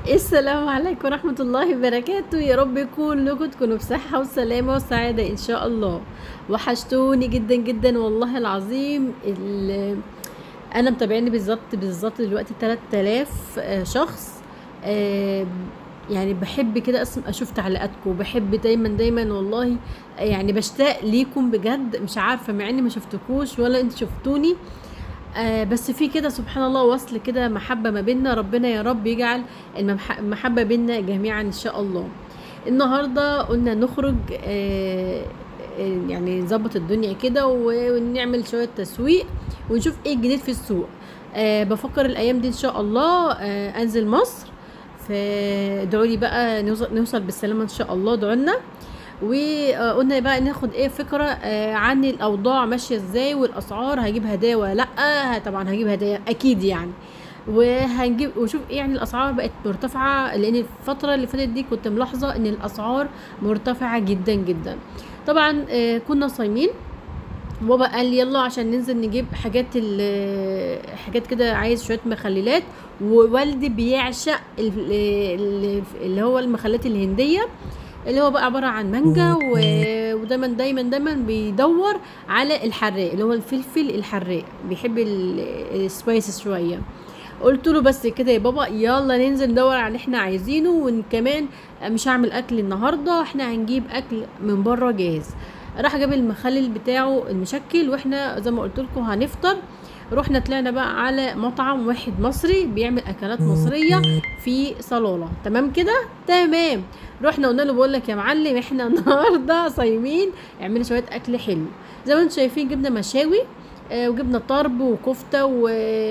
السلام عليكم ورحمة الله وبركاته يا رب كلكم تكونوا بصحة وسلامة وسعادة إن شاء الله وحشتوني جدا جدا والله العظيم ال- أنا متابعيني بالظبط بالظبط دلوقتي 3000 آه، شخص آه، يعني بحب كده أسم- أشوف تعليقاتكم بحب دايما دايما والله يعني بشتاق ليكم بجد مش عارفة مع إني ما شفتكوش ولا أنت شفتوني آه بس في كده سبحان الله وصل كده محبة ما بيننا ربنا يا رب يجعل المح- المحبة بيننا جميعا إن شاء الله النهاردة قلنا نخرج آه آه، يعني نظبط الدنيا كده و- ونعمل شوية تسويق ونشوف ايه الجديد في السوق آه بفكر الأيام دي إن شاء الله آه أنزل مصر فادعوا لي بقى نوصل, نوصل بالسلامة إن شاء الله ادعوا لنا وقلنا بقى ناخد ايه فكرة آه، عن الاوضاع ماشية ازاي والاسعار هجيب هدايا ولا لا ه- طبعا هجيب هدايا اكيد يعني وهنجيب وشوف ايه يعني الاسعار بقت مرتفعة لان الفترة اللي فاتت دي كنت ملاحظة ان الاسعار مرتفعة جدا جدا طبعا آه، كنا صايمين بابا قال لي يلا عشان ننزل نجيب حاجات ال- حاجات كده عايز شويه مخللات ووالدي بيعشق ال- ال- اللي هو المخللات الهنديه اللي هو بقى عباره عن مانجا و- ودايما دايما دايما بيدور على الحراق اللي هو الفلفل الحراق بيحب ال- السبايسز شويه قلت له بس كده يا بابا يلا ننزل ندور على اللي احنا عايزينه وكمان مش هعمل اكل النهارده احنا هنجيب اكل من بره جاهز راح جاب المخلل بتاعه المشكل واحنا زي ما قلت لكم هنفطر رحنا طلعنا بقى على مطعم واحد مصري بيعمل اكلات مصريه في صلاله تمام كده تمام رحنا قلنا له بقول لك يا معلم احنا النهارده صايمين اعملي شويه اكل حلو زي ما انتم شايفين جبنا مشاوي آه، وجبنا طرب وكفته و...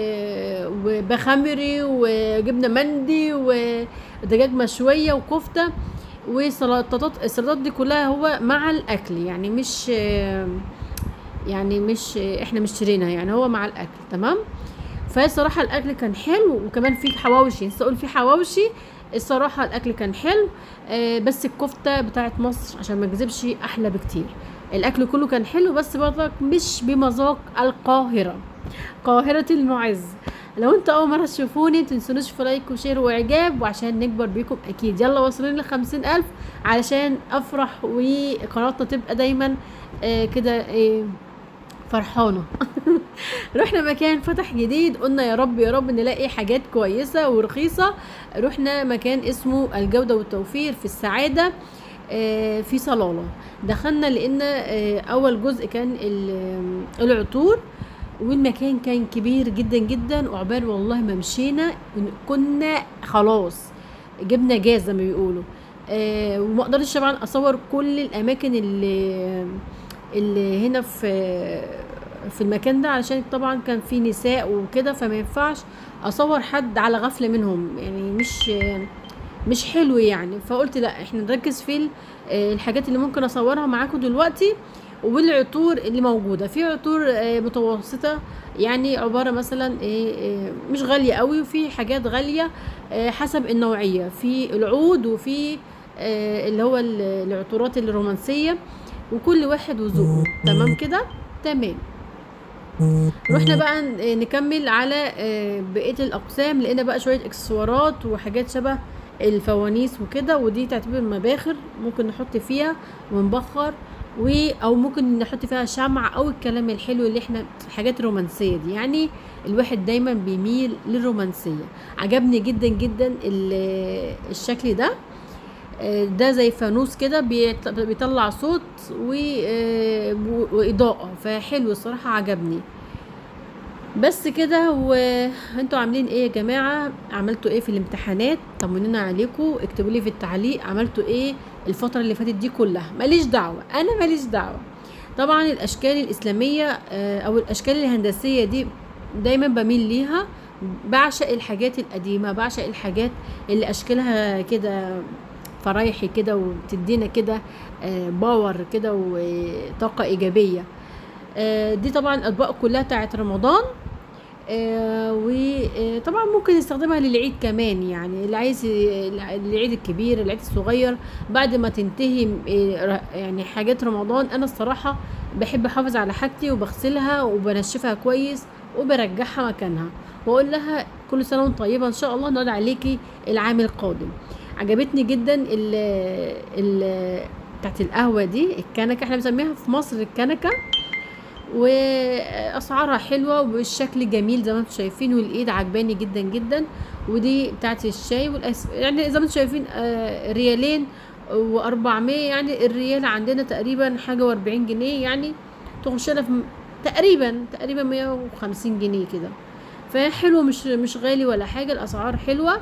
وبخمري وجبنا مندي ودجاج مشويه وكفته وسلطات السلطات دي كلها هو مع الاكل يعني مش آه، يعني مش آه، احنا مشترينها يعني هو مع الاكل تمام فالصراحه الاكل كان حلو وكمان في حواوشي لسه اقول في حواوشي الصراحه الاكل كان حلو آه، بس الكفته بتاعت مصر عشان ما اكذبش احلى بكتير الاكل كله كان حلو بس برضك مش بمذاق القاهره قاهره المعز لو انت اول مره تشوفوني متنسونوش في لايك وشير واعجاب وعشان نكبر بيكم اكيد يلا وصلين لخمسين الف علشان افرح وقناتنا تبقى دايما آه كده آه فرحانه رحنا مكان فتح جديد قلنا يا رب يا رب نلاقي حاجات كويسه ورخيصه رحنا مكان اسمه الجوده والتوفير في السعاده آه، في صلاله دخلنا لان آه، اول جزء كان ال- العطور والمكان كان كبير جدا جدا وعقبال والله ما مشينا كنا خلاص جبنا جاز زي ما بيقولوا آه وما اقدرش طبعا اصور كل الاماكن اللي اللي هنا في في المكان ده علشان طبعا كان في نساء وكده فما ينفعش اصور حد على غفله منهم يعني مش مش حلو يعني فقلت لا احنا نركز في ال- آه، الحاجات اللي ممكن اصورها معاكم دلوقتي والعطور اللي موجوده في عطور آه، متوسطه يعني عباره مثلا إيه، إيه، مش غاليه قوي وفي حاجات غاليه آه، حسب النوعيه في العود وفي آه، اللي هو ال- العطورات الرومانسيه وكل واحد وذوقه تمام كده تمام رحنا بقى ن- نكمل على آه، بقيه الاقسام لقينا بقى شويه اكسسوارات وحاجات شبه الفوانيس وكده ودي تعتبر مباخر ممكن نحط فيها ونبخر و او ممكن نحط فيها شمع او الكلام الحلو اللي احنا الحاجات الرومانسيه دي يعني الواحد دايما بيميل للرومانسيه عجبني جدا جدا ال- الشكل ده آه، ده زي فانوس كده بيط- بيطلع صوت و- آه، و- واضاءه فحلو الصراحه عجبني بس كده وانتوا عاملين ايه يا جماعه عملتوا ايه في الامتحانات طمنونا عليكم اكتبوا لي في التعليق عملتوا ايه الفتره اللي فاتت دي كلها ماليش دعوه انا ماليش دعوه طبعا الاشكال الاسلاميه آه، او الاشكال الهندسيه دي دايما بميل ليها بعشق الحاجات القديمه بعشق الحاجات اللي اشكالها كده فرايحي كده وبتدينا كده آه، باور كده وطاقه ايجابيه آه، دي طبعا اطباق كلها بتاعت رمضان آه، وطبعا ممكن نستخدمها للعيد كمان يعني اللي عايز ي- العيد الكبير العيد الصغير بعد ما تنتهي آه، ر- يعني حاجات رمضان انا الصراحه بحب احافظ على حاجتي وبغسلها وبنشفها كويس وبرجعها مكانها واقول لها كل سنه وانت طيبه ان شاء الله نقعد عليكي العام القادم عجبتني جدا ال ال بتاعت القهوه دي الكنكه احنا بنسميها في مصر الكنكه واسعارها حلوه والشكل جميل زي ما انتم شايفين والايد عجباني جدا جدا ودي بتاعت الشاي والأس... يعني زي ما انتم شايفين آه، ريالين و400 يعني الريال عندنا تقريبا حاجه و40 جنيه يعني تخش لنا في م- تقريبا تقريبا 150 جنيه كده فحلو مش مش غالي ولا حاجه الاسعار حلوه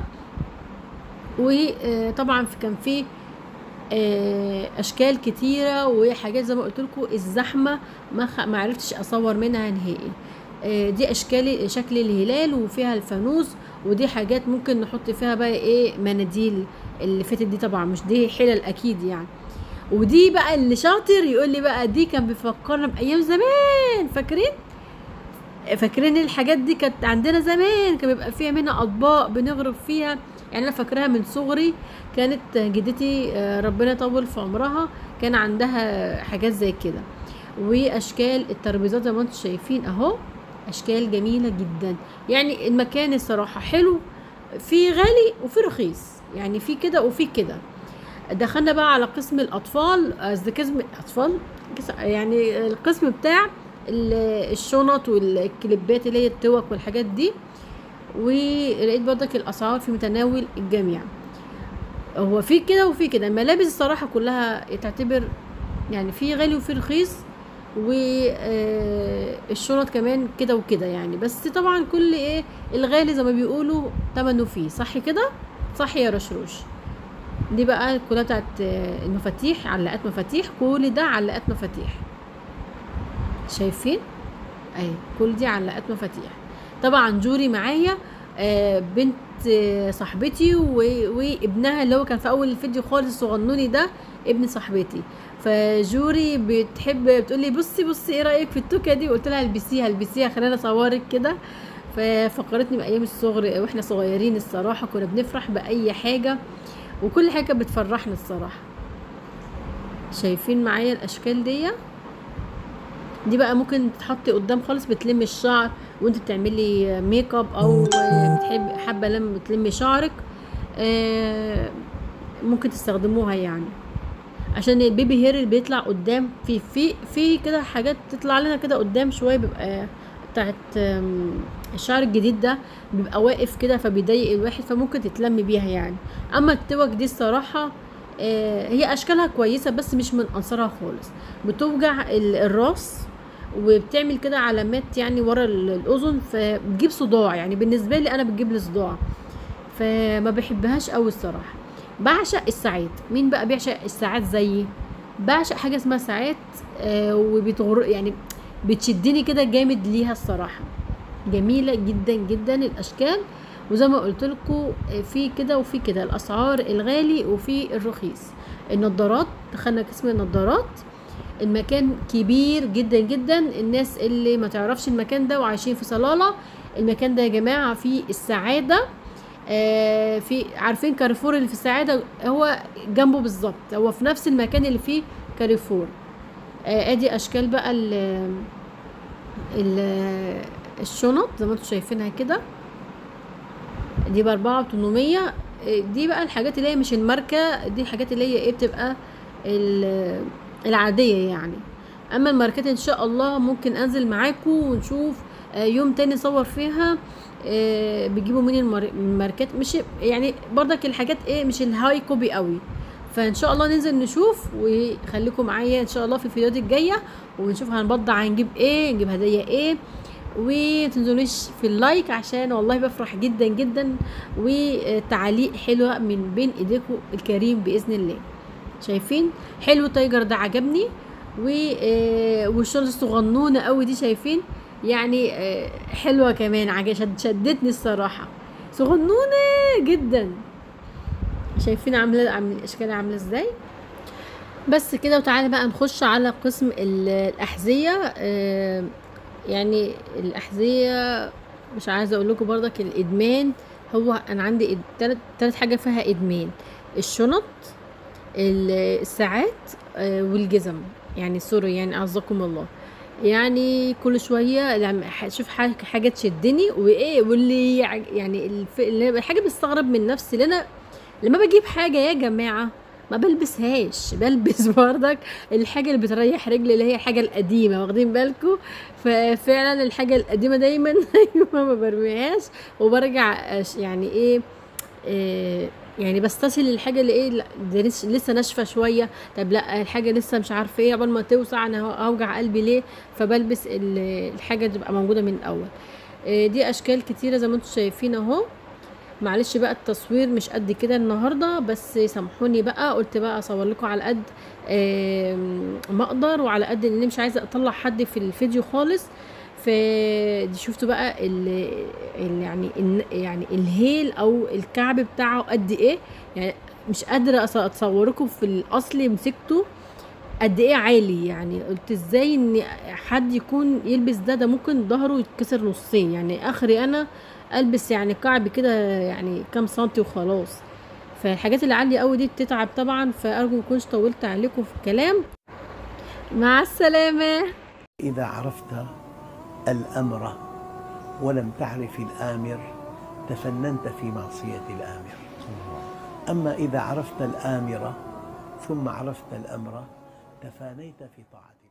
وطبعا كان في آه، اشكال كتيره وحاجات زي ما قلت لكم الزحمه ما خ... ما عرفتش اصور منها نهائي آه، دي اشكال شكل الهلال وفيها الفانوس ودي حاجات ممكن نحط فيها بقى ايه مناديل اللي فاتت دي طبعا مش دي حلل اكيد يعني ودي بقى اللي شاطر يقول لي بقى دي كان بيفكرنا بايام زمان فاكرين فاكرين الحاجات دي كانت عندنا زمان كان بيبقى فيها منها اطباق بنغرب فيها يعني انا فاكراها من صغري كانت جدتي آه، ربنا يطول في عمرها كان عندها حاجات زي كده واشكال الترابيزات زي ما انتم شايفين اهو اشكال جميله جدا يعني المكان الصراحه حلو في غالي وفي رخيص يعني في كده وفي كده دخلنا بقى على قسم الاطفال قصدي قسم الاطفال قس- يعني القسم بتاع ال- الشنط والكليبات اللي هي التوك والحاجات دي ولقيت برضك الاسعار في متناول الجميع هو في كده وفي كده الملابس الصراحه كلها تعتبر يعني في غالي وفي رخيص والشنط كمان كده وكده يعني بس طبعا كل ايه الغالي زي ما بيقولوا تمنه فيه صح كده صح يا رشروش دي بقى كلها بتاعت آه، المفاتيح علقات مفاتيح كل ده علقات مفاتيح شايفين اهي كل دي علقات مفاتيح طبعا جوري معايا آه، بنت آه، صاحبتي و- وابنها اللي هو كان في اول الفيديو خالص الصغنوني ده ابن صاحبتي فجوري بتحب بتقول لي بصي بصي ايه رايك في التوكه دي قلت لها البسيها البسيها خلينا اصورك كده ففكرتني بايام الصغر واحنا صغيرين الصراحه كنا بنفرح باي حاجه وكل حاجه كانت بتفرحنا الصراحه شايفين معايا الاشكال دي دي بقى ممكن تتحطي قدام خالص بتلمي الشعر وانت بتعملي ميك اب او بتحب حابه لما بتلمي شعرك آه، ممكن تستخدموها يعني عشان البيبي هير اللي بيطلع قدام في في في كده حاجات تطلع لنا كده قدام شويه بيبقى بتاعت آم، الشعر الجديد ده بيبقى واقف كده فبيضايق الواحد فممكن تتلم بيها يعني اما التوك دي الصراحه آه، هي اشكالها كويسه بس مش من انصارها خالص بتوجع ال- الراس وبتعمل كده علامات يعني ورا ال- الاذن فبتجيب صداع يعني بالنسبه لي انا بتجيب لي صداع فما بحبهاش قوي الصراحه بعشق الساعات مين بقى بيعشق الساعات زيي بعشق حاجه اسمها ساعات آه وبتغر يعني بتشدني كده جامد ليها الصراحه جميله جدا جدا الاشكال وزي ما قلت لكم في كده وفي كده الاسعار الغالي وفي الرخيص النضارات دخلنا قسم النضارات المكان كبير جدا جدا الناس اللي ما تعرفش المكان ده وعايشين في صلالة المكان ده يا جماعة في السعادة آه في عارفين كاريفور اللي في السعادة هو جنبه بالظبط هو في نفس المكان اللي فيه كاريفور آه ادي اشكال بقى ال ال الشنط زي ما انتم شايفينها كده دي باربعة وتمنمية دي بقى الحاجات اللي هي مش الماركة دي الحاجات اللي هي ايه بتبقى ال- العادية يعني اما الماركات ان شاء الله ممكن انزل معاكم ونشوف آه، يوم تاني صور فيها آه، بيجيبوا مني المار- الماركات مش يعني برضك الحاجات ايه مش الهاي كوبي قوي فان شاء الله ننزل نشوف وخليكم معايا ان شاء الله في الفيديوهات الجايه ونشوف هنبضع هنجيب ايه نجيب هديه ايه وتنزلوش في اللايك عشان والله بفرح جدا جدا وتعليق حلوه من بين ايديكم الكريم باذن الله شايفين حلو تايجر ده عجبني و آه، والشال الصغنونه قوي دي شايفين يعني آه، حلوه كمان عج- شد شدتني الصراحه صغنونه جدا شايفين عامله عامل الاشكال عامله ازاي بس كده وتعالى بقى نخش على قسم ال- الاحذيه آه، يعني الاحذيه مش عايزه اقول لكم برضك الادمان هو انا عندي إد- تلات تلات حاجه فيها ادمان الشنط ال- الساعات آه، والجزم يعني سوري يعني اعزكم الله يعني كل شويه لما ح- اشوف ح- حاجه تشدني وايه واللي يع- يعني الف- اللي حاجه بستغرب من نفسي اللي انا لما بجيب حاجه يا جماعه ما بلبسهاش بلبس بردك الحاجه اللي بتريح رجلي اللي هي الحاجه القديمه واخدين بالكم ففعلا الحاجه القديمه دايما دايما ما برميهاش وبرجع أش- يعني ايه إيه يعني بستسهل الحاجه اللي ايه لا، ده لسه لسه ناشفه شويه طب لا الحاجه لسه مش عارفه ايه قبل ما توسع انا ه- هوجع قلبي ليه فبلبس ال- الحاجه تبقى موجوده من الاول إيه دي اشكال كتيره زي ما انتم شايفين اهو معلش بقى التصوير مش قد كده النهارده بس سامحوني بقى قلت بقى اصور لكم على قد آم، ما اقدر وعلى قد ان مش عايزه اطلع حد في الفيديو خالص فدي شفتوا بقى ال ال يعني ال يعني الهيل او الكعب بتاعه قد ايه يعني مش قادره أص- اتصوركم في الاصل مسكته قد ايه عالي يعني قلت ازاي ان حد يكون يلبس ده ده ممكن ظهره يتكسر نصين يعني اخري انا البس يعني كعب كده يعني كام سنتي وخلاص فالحاجات اللي عالية قوي دي بتتعب طبعا فارجو مكونش طولت عليكم في الكلام مع السلامه إذا عرفت الأمر ولم تعرف الآمر تفننت في معصية الآمر أما إذا عرفت الآمر ثم عرفت الأمر تفانيت في طاعته